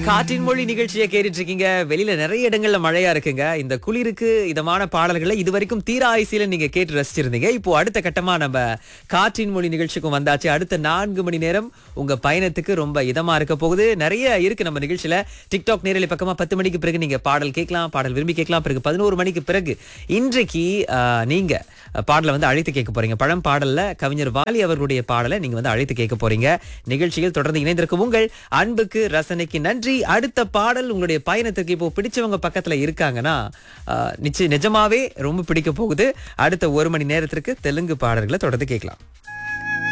காற்றின் மொழி நிகழ்ச்சியை கேட்டுட்டு இருக்கீங்க வெளியில நிறைய இடங்கள்ல மழையா இருக்குங்க இந்த குளிருக்கு இதமான பாடல்களை இதுவரைக்கும் தீர ஆயுசியில நீங்க கேட்டு ரசிச்சிருந்தீங்க இப்போ அடுத்த கட்டமா நம்ம காற்றின் மொழி நிகழ்ச்சிக்கும் வந்தாச்சு அடுத்த நான்கு மணி நேரம் உங்க பயணத்துக்கு ரொம்ப இதமா இருக்க போகுது நிறைய இருக்கு நம்ம நிகழ்ச்சியில டிக்டாக் நேரலை பக்கமா பத்து மணிக்கு பிறகு நீங்க பாடல் கேட்கலாம் பாடல் விரும்பி கேட்கலாம் பிறகு பதினோரு மணிக்கு பிறகு இன்றைக்கு ஆஹ், நீங்க பாடலை வந்து அழைத்து கேட்க போறீங்க பழம் பாடல்ல கவிஞர் வாலி அவர்களுடைய பாடலை நீங்க வந்து அழைத்து கேட்க போறீங்க நிகழ்ச்சியில் தொடர்ந்து இணைந்திருக்கும் உங்கள் அன்புக்கு ரசனைக்கு நன்றி அடுத்த பாடல் உங்களுடைய பயணத்துக்கு இப்போ பிடிச்சவங்க பக்கத்துல இருக்காங்கன்னா ஆஹ், நிச்சய நிஜமாவே ரொம்ப பிடிக்க போகுது அடுத்த ஒரு மணி நேரத்திற்கு தெலுங்கு பாடல்களை தொடர்ந்து கேட்கலாம்